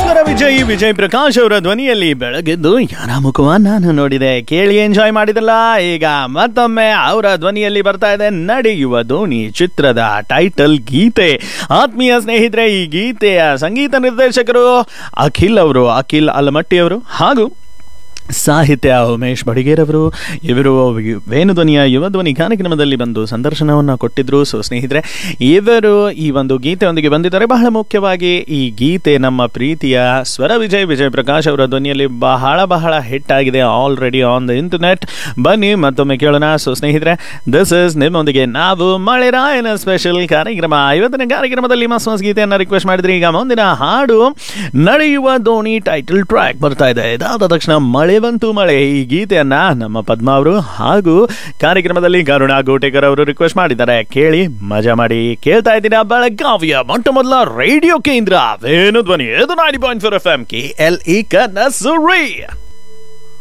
ಸ್ವರ ವಿಜಯ್ ವಿಜಯ್ ಪ್ರಕಾಶ್ ಅವರ ಧ್ವನಿಯಲ್ಲಿ ಬೆಳಗೆದ್ದು ಯಾರ ಮುಖವ ನಾನು ನೋಡಿದೆ ಕೇಳಿ ಎಂಜಾಯ್ ಮಾಡಿದಲ್ಲ ಈಗ ಮತ್ತೊಮ್ಮೆ ಅವರ ಧ್ವನಿಯಲ್ಲಿ ಬರ್ತಾ ಇದೆ ನಡೆಯುವ ದೋಣಿ ಚಿತ್ರದ ಟೈಟಲ್ ಗೀತೆ ಆತ್ಮೀಯ ಸ್ನೇಹಿತರೆ ಈ ಗೀತೆಯ ಸಂಗೀತ ನಿರ್ದೇಶಕರು ಅಖಿಲ್ ಅವರು ಅಖಿಲ್ ಅಲಮಟ್ಟಿ ಅವರು ಹಾಗೂ ಸಾಹಿತ್ಯ ಉಮೇಶ್ ಬಡಿಗೇರವರು ಇವರು ವೇಣುಧ್ವನಿಯ ಯುವ ಧ್ವನಿ ಕಾರ್ಯಕ್ರಮದಲ್ಲಿ ಬಂದು ಸಂದರ್ಶನವನ್ನು ಕೊಟ್ಟಿದ್ರು ಸೊ ಸ್ನೇಹಿತರೆ ಇವರು ಈ ಒಂದು ಗೀತೆಯೊಂದಿಗೆ ಬಂದಿದ್ದಾರೆ ಬಹಳ ಮುಖ್ಯವಾಗಿ ಈ ಗೀತೆ ನಮ್ಮ ಪ್ರೀತಿಯ ಸ್ವರ ವಿಜಯ್ ವಿಜಯ್ ಪ್ರಕಾಶ್ ಅವರ ಧ್ವನಿಯಲ್ಲಿ ಬಹಳ ಬಹಳ ಹಿಟ್ ಆಗಿದೆ ಆಲ್ರೆಡಿ ಆನ್ ದ ಇಂಟರ್ನೆಟ್ ಬನ್ನಿ ಮತ್ತೊಮ್ಮೆ ಕೇಳೋಣ ಸೊ ಸ್ನೇಹಿತರೆ ದಿಸ್ ಇಸ್ ನಿಮ್ಮೊಂದಿಗೆ ನಾವು ಮಳೆರಾಯನ ಸ್ಪೆಷಲ್ ಕಾರ್ಯಕ್ರಮ ಇವತ್ತಿನ ಕಾರ್ಯಕ್ರಮದಲ್ಲಿ ಮಸ್ ಮಸ್ ಗೀತೆಯನ್ನು ರಿಕ್ವೆಸ್ಟ್ ಮಾಡಿದ್ರಿ ಈಗ ಮುಂದಿನ ಹಾಡು ನಡೆಯುವ ದೋಣಿ ಟೈಟಲ್ ಟ್ರ್ಯಾಕ್ ಬರ್ತಾ ಇದೆ ಇದಾದ ತಕ್ಷಣ ಮಳೆ ಬಂತು ಮಳೆ ಈ ಗೀತೆಯನ್ನ ನಮ್ಮ ಪದ್ಮ ಅವರು ಹಾಗೂ ಕಾರ್ಯಕ್ರಮದಲ್ಲಿ ಕರುಣಾ ಗೋಟೇಕರ್ ಅವರು ರಿಕ್ವೆಸ್ಟ್ ಮಾಡಿದ್ದಾರೆ ಕೇಳಿ ಮಜಾ ಮಾಡಿ ಕೇಳ್ತಾ ಇದ್ದೀರಾ ಬೆಳಗಾವಿಯ ಮೊಟ್ಟ ಮೊದಲ ರೇಡಿಯೋ ಕೇಂದ್ರ ವೇಣು ಧ್ವನಿ ಇದು ninety point four F M K L E ಕನಸುರಿ